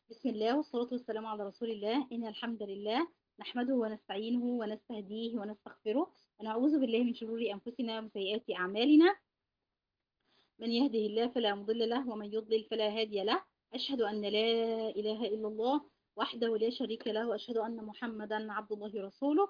بسم الله والصلاة والسلام على رسول الله إن الحمد لله نحمده ونستعينه ونستهديه ونستغفره ونعوذ بالله من شرور أنفسنا ومن سيئات أعمالنا من يهده الله فلا مضل له ومن يضلل فلا هادي له أشهد أن لا إله إلا الله وحده لا شريك له وأشهد أن محمدا عبد الله ورسوله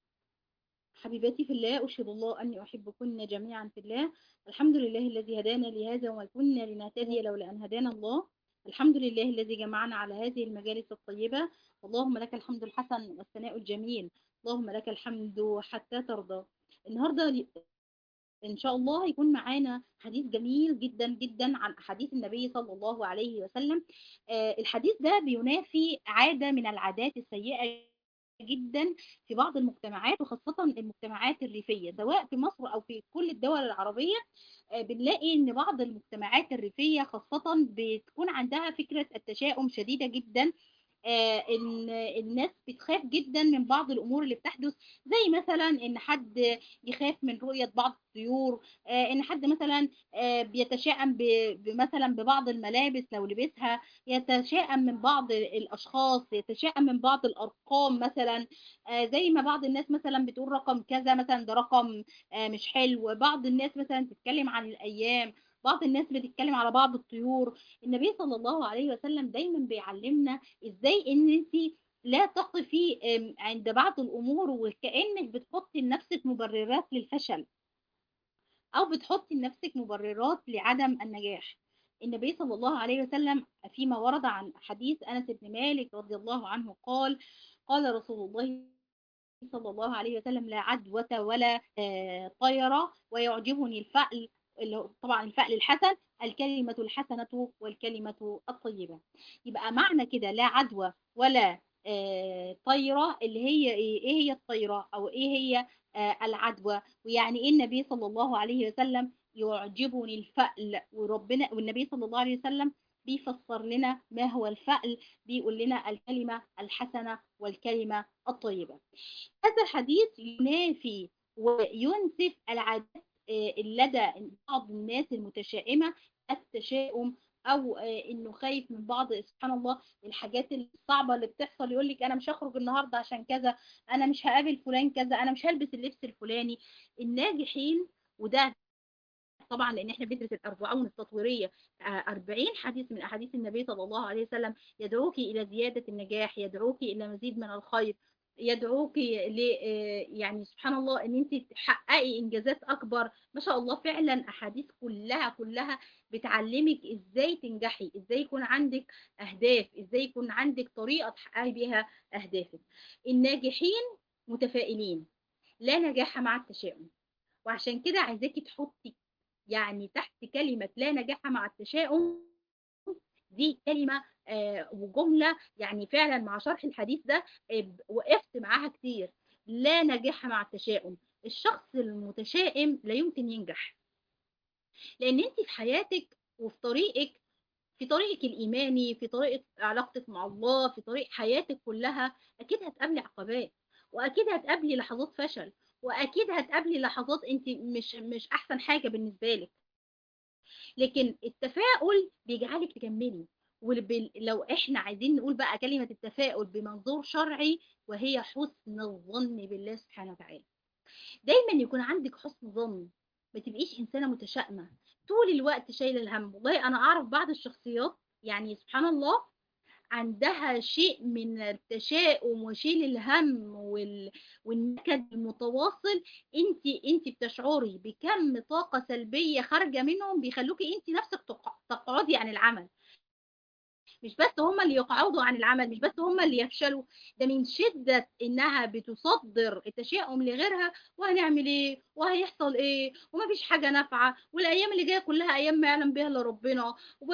حبيباتي في الله أشهد الله أني أحبكن جميعا في الله الحمد لله الذي هدانا لهذا وما كنا لنهتدي لولا أن هدانا الله الحمد لله الذي جمعنا على هذه المجالس الطيبة اللهم لك الحمد الحسن والثناء الجميل اللهم لك الحمد حتى ترضى النهاردة إن شاء الله هيكون معانا حديث جميل جدا جدا عن أحاديث النبي صلى الله عليه وسلم آه الحديث ده بينافي عادة من العادات السيئة جدا في بعض المجتمعات وخاصة المجتمعات الريفية سواء في مصر أو في كل الدول العربية بنلاقي ان بعض المجتمعات الريفية خاصة بتكون عندها فكرة التشاؤم شديدة جدا آه ان الناس بتخاف جدا من بعض الامور اللي بتحدث زي مثلا ان حد يخاف من رؤية بعض الطيور آه ان حد مثلا آه بيتشائم مثلا ببعض الملابس لو لبسها يتشائم من بعض الاشخاص يتشائم من بعض الارقام مثلا زي ما بعض الناس مثلا بتقول رقم كذا مثلا ده رقم مش حلو بعض الناس مثلا تتكلم عن الايام بعض الناس بتتكلم على بعض الطيور النبي صلى الله عليه وسلم دايما بيعلمنا ازاي ان انت لا تقفي عند بعض الامور وكانك بتحطي لنفسك مبررات للفشل او بتحطي لنفسك مبررات لعدم النجاح النبي صلى الله عليه وسلم فيما ورد عن حديث انس بن مالك رضي الله عنه قال قال رسول الله صلى الله عليه وسلم لا عدوة ولا طيرة ويعجبني الفأل طبعا الفأل الحسن الكلمة الحسنة والكلمة الطيبة يبقى معنى كده لا عدوى ولا طيرة اللي هي ايه ايه هي الطيرة او ايه هي العدوى ويعني ايه النبي صلى الله عليه وسلم يعجبني الفأل وربنا والنبي صلى الله عليه وسلم بيفسر لنا ما هو الفأل بيقول لنا الكلمة الحسنة والكلمة الطيبة هذا الحديث ينافي وينسف العادات لدى بعض الناس المتشائمة التشاؤم او انه خايف من بعض سبحان الله الحاجات الصعبه اللي بتحصل يقول لك انا مش هخرج النهارده عشان كذا انا مش هقابل فلان كذا انا مش هلبس اللبس الفلاني الناجحين وده طبعا لان احنا بندرس الاربعون التطويريه 40 حديث من احاديث النبي صلى الله عليه وسلم يدعوك الى زياده النجاح يدعوك الى مزيد من الخير يدعوك ل يعني سبحان الله ان انت تحققي انجازات اكبر ما شاء الله فعلا احاديث كلها كلها بتعلمك ازاي تنجحي ازاي يكون عندك اهداف ازاي يكون عندك طريقه تحققي بيها اهدافك الناجحين متفائلين لا نجاح مع التشاؤم وعشان كده عايزاكي تحطي يعني تحت كلمه لا نجاح مع التشاؤم دي كلمة آه وجملة يعني فعلا مع شرح الحديث ده آه وقفت معاها كتير لا نجاح مع التشاؤم الشخص المتشائم لا يمكن ينجح لأن انت في حياتك وفي طريقك في طريقك الإيماني في طريقة علاقتك مع الله في طريق حياتك كلها أكيد هتقابلي عقبات وأكيد هتقابلي لحظات فشل وأكيد هتقابلي لحظات انت مش مش أحسن حاجة بالنسبة لك لكن التفاؤل بيجعلك تكملي ولو احنا عايزين نقول بقى كلمة التفاؤل بمنظور شرعي وهي حسن الظن بالله سبحانه وتعالى دايما يكون عندك حسن ظن ما تبقيش إنسانة متشائمة طول الوقت شايلة الهم والله أنا أعرف بعض الشخصيات يعني سبحان الله عندها شيء من التشاؤم وشيل الهم وال... والنكد المتواصل انت انت بتشعري بكم طاقة سلبية خارجة منهم بيخلوكي انت نفسك تقعدي عن العمل مش بس هم اللي يقعدوا عن العمل مش بس هم اللي يفشلوا ده من شدة انها بتصدر التشاؤم لغيرها وهنعمل ايه وهيحصل ايه ومفيش حاجة نافعة والايام اللي جاية كلها ايام ما يعلم بها الا ربنا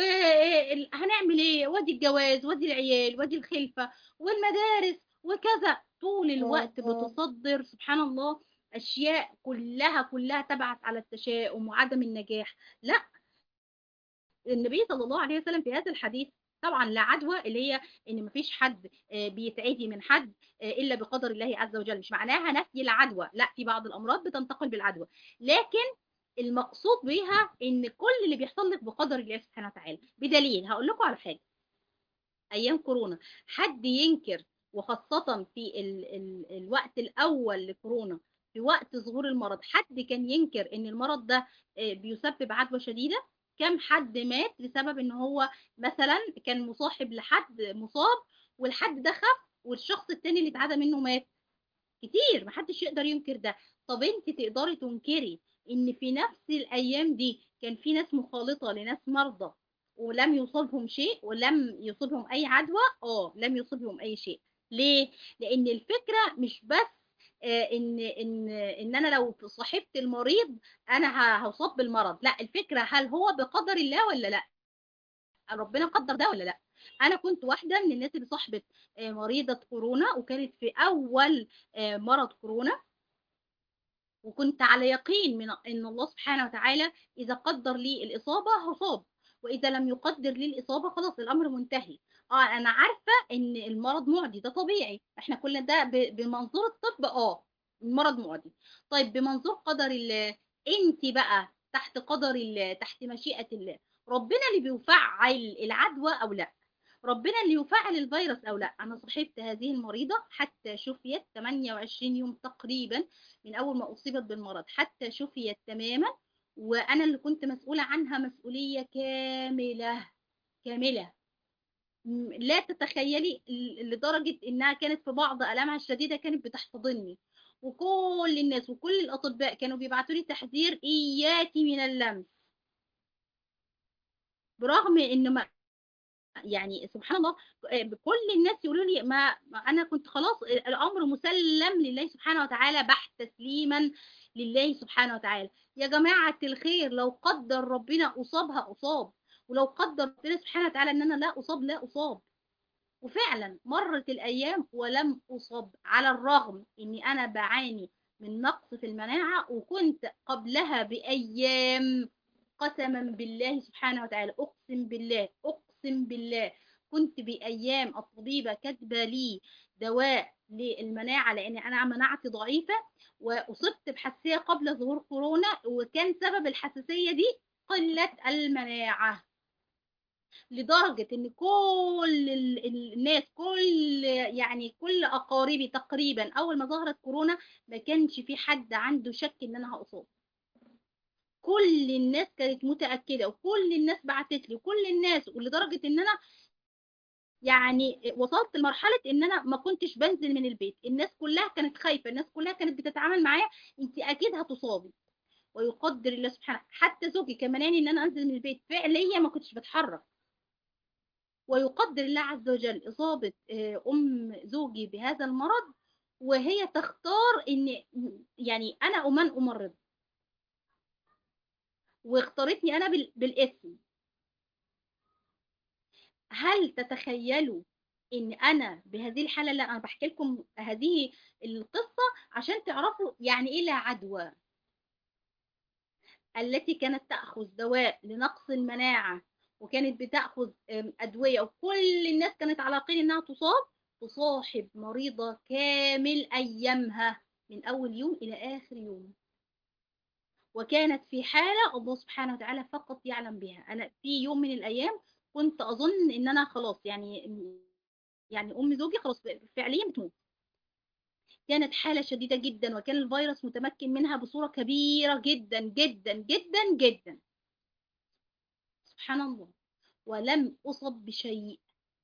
وهنعمل ايه وادي الجواز وادي العيال وادي الخلفة والمدارس وكذا طول الوقت بتصدر سبحان الله اشياء كلها كلها تبعت على التشاؤم وعدم النجاح لا النبي صلى الله عليه وسلم في هذا الحديث طبعا لا عدوى اللي هي ان مفيش حد بيتعدي من حد الا بقدر الله عز وجل مش معناها نفي العدوى لا في بعض الامراض بتنتقل بالعدوى لكن المقصود بيها ان كل اللي بيحصل لك بقدر الله سبحانه وتعالى بدليل هقول لكم على حاجه ايام كورونا حد ينكر وخاصة في ال ال الوقت الأول لكورونا في وقت ظهور المرض حد كان ينكر إن المرض ده بيسبب عدوى شديدة كم حد مات بسبب إن هو مثلا كان مصاحب لحد مصاب والحد ده خف والشخص التاني اللي اتعدى منه مات كتير محدش يقدر ينكر ده طب انت تقدري تنكري ان في نفس الايام دي كان في ناس مخالطة لناس مرضى ولم يصيبهم شيء ولم يصيبهم اي عدوى اه لم يصيبهم اي شيء ليه لان الفكره مش بس ان ان ان انا لو صاحبت المريض انا هصاب بالمرض لا الفكره هل هو بقدر الله ولا لا ربنا قدر ده ولا لا انا كنت واحده من الناس اللي صاحبت مريضه كورونا وكانت في اول مرض كورونا وكنت على يقين من ان الله سبحانه وتعالى اذا قدر لي الاصابه هصاب واذا لم يقدر لي الاصابه خلاص الامر منتهي اه انا عارفه ان المرض معدي ده طبيعي احنا كل ده بمنظور الطب اه المرض معدي طيب بمنظور قدر الله انت بقى تحت قدر الله تحت مشيئه الله ربنا اللي بيفعل العدوى او لا ربنا اللي يفعل الفيروس او لا انا صحبت هذه المريضه حتى شفيت 28 يوم تقريبا من اول ما اصيبت بالمرض حتى شفيت تماما وانا اللي كنت مسؤوله عنها مسؤوليه كامله كامله لا تتخيلي لدرجة إنها كانت في بعض ألامها الشديدة كانت بتحتضني وكل الناس وكل الأطباء كانوا بيبعتوا لي تحذير إياكي من اللمس برغم إن ما يعني سبحان الله كل الناس يقولوا لي ما, ما أنا كنت خلاص الأمر مسلم لله سبحانه وتعالى بحت تسليما لله سبحانه وتعالى يا جماعة الخير لو قدر ربنا أصابها أصاب ولو قدر ربنا سبحانه وتعالى ان انا لا اصاب لا اصاب وفعلا مرت الايام ولم اصاب على الرغم اني انا بعاني من نقص في المناعه وكنت قبلها بايام قسما بالله سبحانه وتعالى اقسم بالله اقسم بالله كنت بايام الطبيبه كاتبه لي دواء للمناعه لان انا مناعتي ضعيفه واصبت بحساسيه قبل ظهور كورونا وكان سبب الحساسيه دي قله المناعه لدرجة ان كل الناس كل يعني كل اقاربي تقريبا اول ما ظهرت كورونا ما كانش في حد عنده شك ان انا هاصاب كل الناس كانت متأكدة وكل الناس بعتت لي وكل الناس ولدرجة ان انا يعني وصلت لمرحلة ان انا ما كنتش بنزل من البيت الناس كلها كانت خايفة الناس كلها كانت بتتعامل معايا انت اكيد هتصابي ويقدر الله سبحانه حتى زوجي كان منعني ان انا انزل من البيت فعليا ما كنتش بتحرك ويقدر الله عز وجل إصابة أم زوجي بهذا المرض وهي تختار إن يعني أنا أمن أمرض واختارتني أنا بالاسم هل تتخيلوا إن أنا بهذه الحالة اللي أنا بحكي لكم هذه القصة عشان تعرفوا يعني إيه لا عدوى التي كانت تأخذ دواء لنقص المناعة وكانت بتاخذ ادويه وكل الناس كانت على يقين انها تصاب تصاحب مريضه كامل ايامها من اول يوم الى اخر يوم وكانت في حاله الله سبحانه وتعالى فقط يعلم بها انا في يوم من الايام كنت اظن ان انا خلاص يعني يعني ام زوجي خلاص فعليا بتموت كانت حاله شديده جدا وكان الفيروس متمكن منها بصوره كبيره جدا جدا جدا جدا سبحان الله ولم أصب بشيء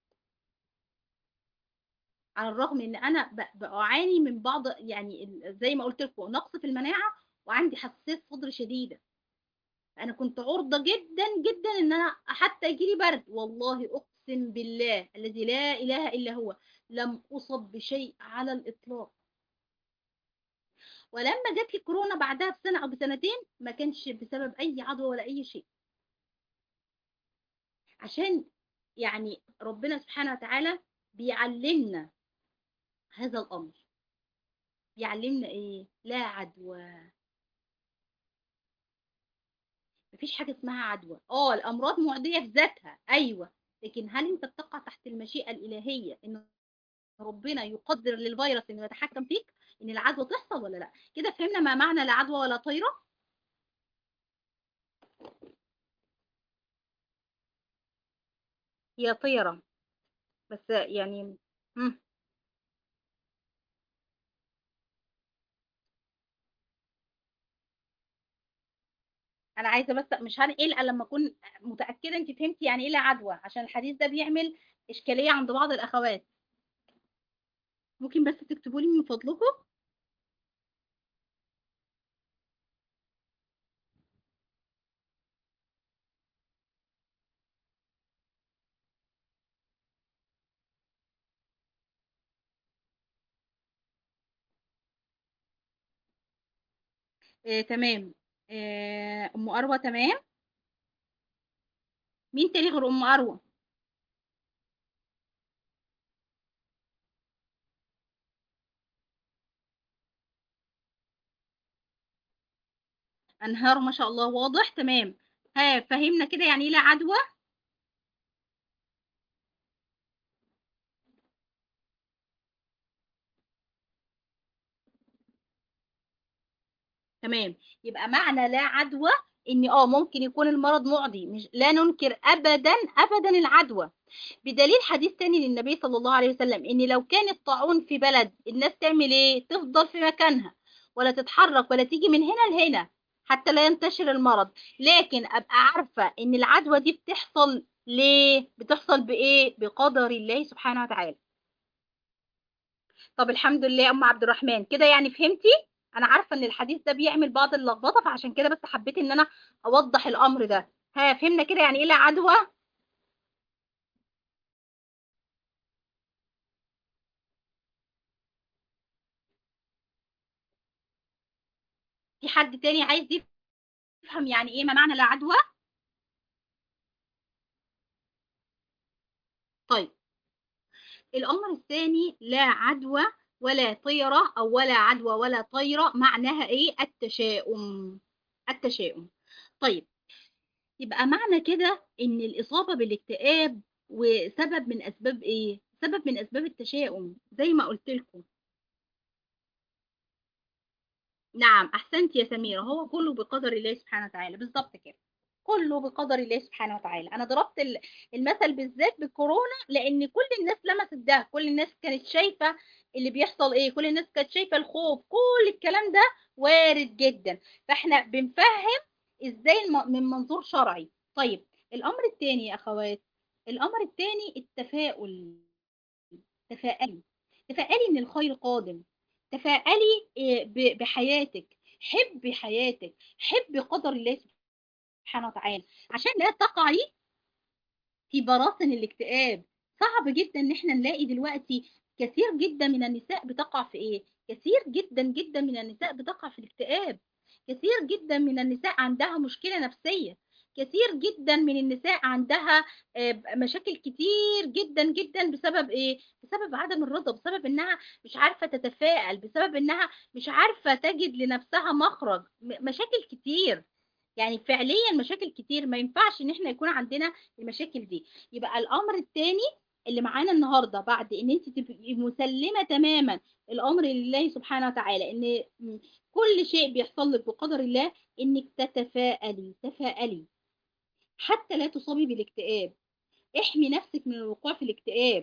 على الرغم ان انا بعاني من بعض يعني زي ما قلت لكم نقص في المناعه وعندي حساسيه صدر شديده انا كنت عرضه جدا جدا ان انا حتى يجيلي برد والله اقسم بالله الذي لا اله الا هو لم اصب بشيء على الاطلاق ولما جات لي كورونا بعدها بسنه او بسنتين ما كانش بسبب اي عدوى ولا اي شيء عشان يعني ربنا سبحانه وتعالى بيعلمنا هذا الأمر بيعلمنا إيه لا عدوى مفيش حاجة اسمها عدوى اه الأمراض معدية في ذاتها أيوة لكن هل أنت بتقع تحت المشيئة الإلهية إن ربنا يقدر للفيروس إنه يتحكم فيك إن العدوى تحصل ولا لا كده فهمنا ما معنى لا عدوى ولا طيرة يا طيرة بس يعني مم. انا عايزه بس مش هنقل الا لما اكون متاكده انت فهمتي يعني ايه لا عدوى عشان الحديث ده بيعمل اشكاليه عند بعض الاخوات ممكن بس تكتبوا لي من فضلكم آه، تمام آه، ام اروى تمام مين تاني غير ام اروى انهار ما شاء الله واضح تمام ها فهمنا كده يعني ايه لا عدوى تمام يبقى معنى لا عدوى ان اه ممكن يكون المرض معدي مش لا ننكر ابدا ابدا العدوى بدليل حديث تاني للنبي صلى الله عليه وسلم ان لو كان الطاعون في بلد الناس تعمل ايه تفضل في مكانها ولا تتحرك ولا تيجي من هنا لهنا حتى لا ينتشر المرض لكن ابقى عارفة ان العدوى دي بتحصل ليه بتحصل بايه بقدر الله سبحانه وتعالى طب الحمد لله يا ام عبد الرحمن كده يعني فهمتي انا عارفه ان الحديث ده بيعمل بعض اللخبطه فعشان كده بس حبيت ان انا اوضح الامر ده ها فهمنا كده يعني ايه لا عدوى في حد تاني عايز يفهم يعني ايه ما معنى لا عدوى طيب الامر الثاني لا عدوى ولا طيرة او ولا عدوى ولا طيرة معناها ايه التشاؤم التشاؤم طيب يبقى معنى كده ان الاصابة بالاكتئاب وسبب من اسباب ايه سبب من اسباب التشاؤم زي ما قلت لكم نعم احسنت يا سميرة هو كله بقدر الله سبحانه وتعالى بالظبط كده كله بقدر الله سبحانه وتعالى انا ضربت ال- المثل بالذات بالكورونا لان كل الناس لمست ده كل الناس كانت شايفة اللي بيحصل ايه كل الناس كانت شايفة الخوف كل الكلام ده وارد جدا فاحنا بنفهم ازاي الم- من منظور شرعي طيب الامر الثاني يا اخوات الامر الثاني التفاؤل تفائلي تفائلي ان الخير قادم تفائلي إيه، ب- بحياتك حبي حياتك حبي قدر الله سبحانه وتعالى عشان لا تقعي في براثن الاكتئاب صعب جدا ان احنا نلاقي دلوقتي كثير جدا من النساء بتقع في ايه كثير جدا جدا من النساء بتقع في الاكتئاب كثير جدا من النساء عندها مشكلة نفسية كثير جدا من النساء عندها آه، مشاكل كتير جدا جدا بسبب ايه بسبب عدم الرضا بسبب انها مش عارفة تتفائل بسبب انها مش عارفة تجد لنفسها مخرج م- مشاكل كتير يعني فعليا مشاكل كتير ما ينفعش ان احنا يكون عندنا المشاكل دي يبقى الامر الثاني اللي معانا النهارده بعد ان انت تبقي مسلمه تماما الامر لله سبحانه وتعالى ان م- كل شيء بيحصل لك بقدر الله انك تتفائلي تفائلي حتى لا تصابي بالاكتئاب احمي نفسك من الوقوع في الاكتئاب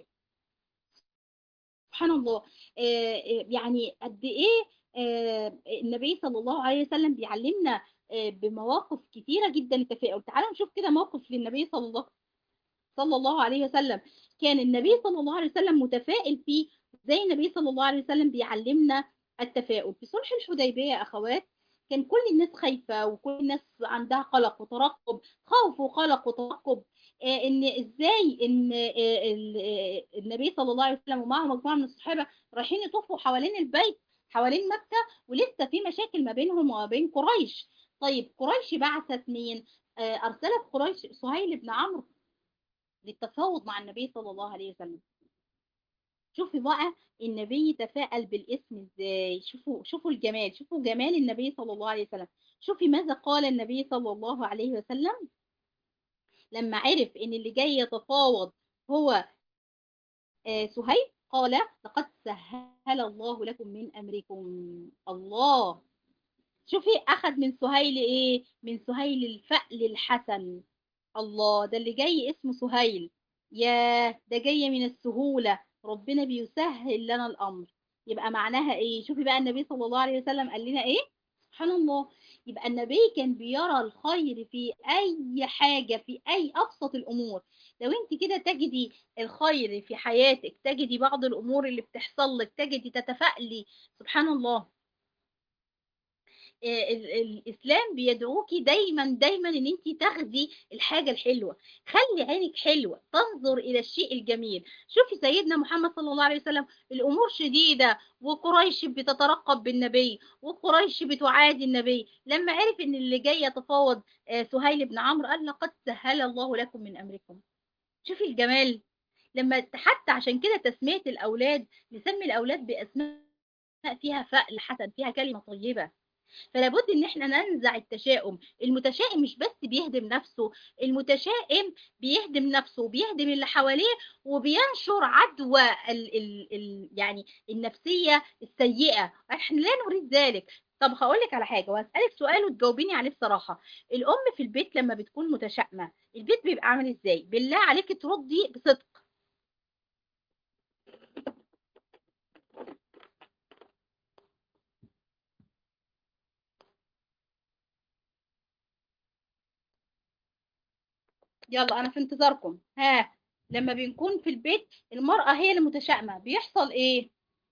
سبحان الله آه، آه، يعني قد ايه آه، النبي صلى الله عليه وسلم بيعلمنا آه، بمواقف كتيرة جدا التفاؤل تعالوا نشوف كده موقف للنبي صلى الله صلى الله عليه وسلم كان النبي صلى الله عليه وسلم متفائل فيه زي النبي صلى الله عليه وسلم بيعلمنا التفاؤل في صلح الحديبية يا أخوات كان كل الناس خايفة وكل الناس عندها قلق وترقب خوف وقلق وترقب آه، ان ازاي ان آه، ال- آه، النبي صلى الله عليه وسلم ومعه مجموعة من الصحابة رايحين يطوفوا حوالين البيت حوالين مكة ولسه في مشاكل ما بينهم وما بين قريش طيب قريش بعثت مين آه، أرسلت قريش سهيل بن عمرو للتفاوض مع النبي صلى الله عليه وسلم شوفي بقى النبي تفاءل بالاسم ازاي شوفوا شوفوا الجمال شوفوا جمال النبي صلى الله عليه وسلم شوفي ماذا قال النبي صلى الله عليه وسلم لما عرف ان اللي جاي يتفاوض هو آه، سهيل قال لقد سهل الله لكم من امركم الله شوفي اخذ من سهيل ايه من سهيل الفأل الحسن الله ده اللي جاي اسمه سهيل يا ده جاية من السهولة ربنا بيسهل لنا الأمر يبقى معناها ايه شوفي بقى النبي صلى الله عليه وسلم قال لنا ايه سبحان الله يبقى النبي كان بيرى الخير في اي حاجة في اي ابسط الامور لو انت كده تجدي الخير في حياتك تجدي بعض الامور اللي بتحصل لك تجدي تتفائلي سبحان الله الاسلام بيدعوكي دايما دايما ان انت تاخدي الحاجه الحلوه خلي عينك حلوه تنظر الى الشيء الجميل شوفي سيدنا محمد صلى الله عليه وسلم الامور شديده وقريش بتترقب بالنبي وقريش بتعادي النبي لما عرف ان اللي جاي يتفاوض سهيل بن عمرو قال لقد سهل الله لكم من امركم شوفي الجمال لما حتى عشان كده تسميه الاولاد نسمي الاولاد باسماء فيها فأل حسن فيها كلمه طيبه فلا بد ان احنا ننزع التشاؤم المتشائم مش بس بيهدم نفسه المتشائم بيهدم نفسه وبيهدم اللي حواليه وبينشر عدوى ال ال ال يعني النفسية السيئة احنا لا نريد ذلك طب هقول لك على حاجة وهسألك سؤال وتجاوبيني عليه بصراحة الأم في البيت لما بتكون متشائمة البيت بيبقى عامل ازاي بالله عليك تردي بصدق يلا انا في انتظاركم ها لما بنكون في البيت المرأة هي اللي متشائمة بيحصل ايه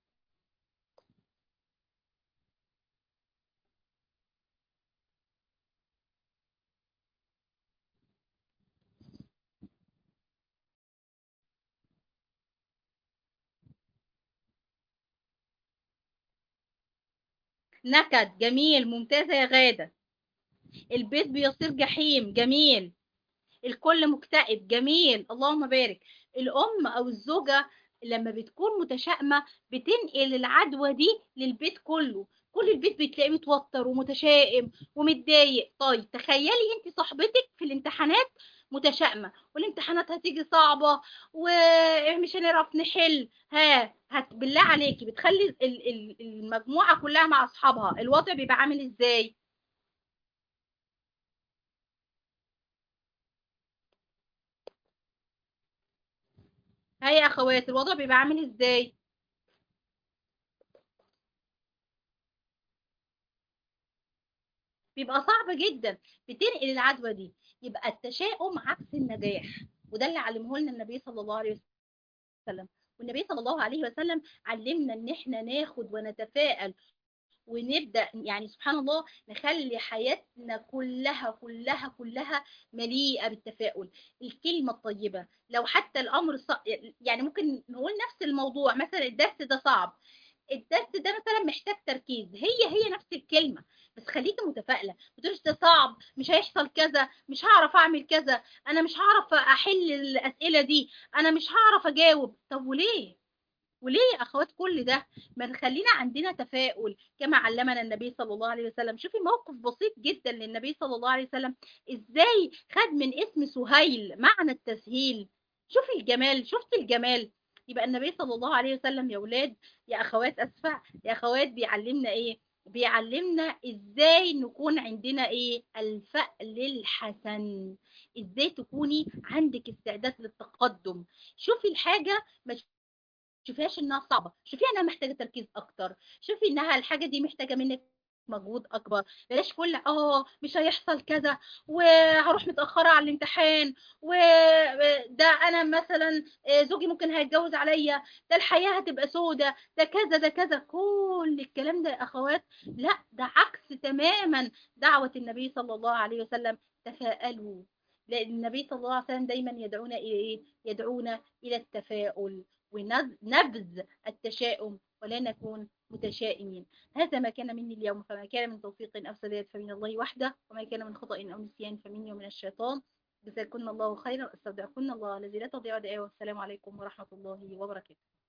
نكد جميل ممتازة يا غادة البيت بيصير جحيم جميل الكل مكتئب جميل اللهم بارك الأم أو الزوجة لما بتكون متشائمة بتنقل العدوى دي للبيت كله كل البيت بتلاقيه متوتر ومتشائم ومتضايق طيب تخيلي انت صاحبتك في الامتحانات متشائمة والامتحانات هتيجي صعبة ومش هنعرف نحل ها هت بالله عليكي بتخلي المجموعة كلها مع أصحابها الوضع بيبقى عامل ازاي هيا يا اخوات الوضع بيبقى عامل ازاي بيبقى صعب جدا بتنقل العدوى دي يبقى التشاؤم عكس النجاح وده اللي علمه لنا النبي صلى الله عليه وسلم والنبي صلى الله عليه وسلم علمنا ان احنا ناخد ونتفائل ونبدا يعني سبحان الله نخلي حياتنا كلها كلها كلها مليئه بالتفاؤل الكلمه الطيبه لو حتى الامر ص... يعني ممكن نقول نفس الموضوع مثلا الدرس ده صعب الدرس ده مثلا محتاج تركيز هي هي نفس الكلمه بس خليكي متفائله ما تقوليش ده صعب مش هيحصل كذا مش هعرف اعمل كذا انا مش هعرف احل الاسئله دي انا مش هعرف اجاوب طب وليه وليه يا اخوات كل ده ما نخلينا عندنا تفاؤل كما علمنا النبي صلى الله عليه وسلم شوفي موقف بسيط جدا للنبي صلى الله عليه وسلم ازاي خد من اسم سهيل معنى التسهيل شوفي الجمال شفتي الجمال يبقى النبي صلى الله عليه وسلم يا ولاد يا اخوات اسفع يا اخوات بيعلمنا ايه بيعلمنا ازاي نكون عندنا ايه الفأل الحسن ازاي تكوني عندك استعداد للتقدم شوفي الحاجة ما شوفيهاش انها صعبه شوفيها انها محتاجه تركيز اكتر شوفي انها الحاجه دي محتاجه منك مجهود اكبر بلاش كل اه مش هيحصل كذا وهروح متاخره على الامتحان وده انا مثلا زوجي ممكن هيتجوز عليا ده الحياه هتبقى سودة ده كذا ده كذا كل الكلام ده يا اخوات لا ده عكس تماما دعوه النبي صلى الله عليه وسلم تفاءلوا لان النبي صلى الله عليه وسلم دايما يدعونا الى ايه يدعونا الى التفاؤل ونبذ التشاؤم ولا نكون متشائمين هذا ما كان مني اليوم فما كان من توفيق أو سداد فمن الله وحده وما كان من خطأ أو نسيان فمني ومن الشيطان جزاكم الله خيرا استودعكم الله الذي لا تضيع ودائعه والسلام عليكم ورحمة الله وبركاته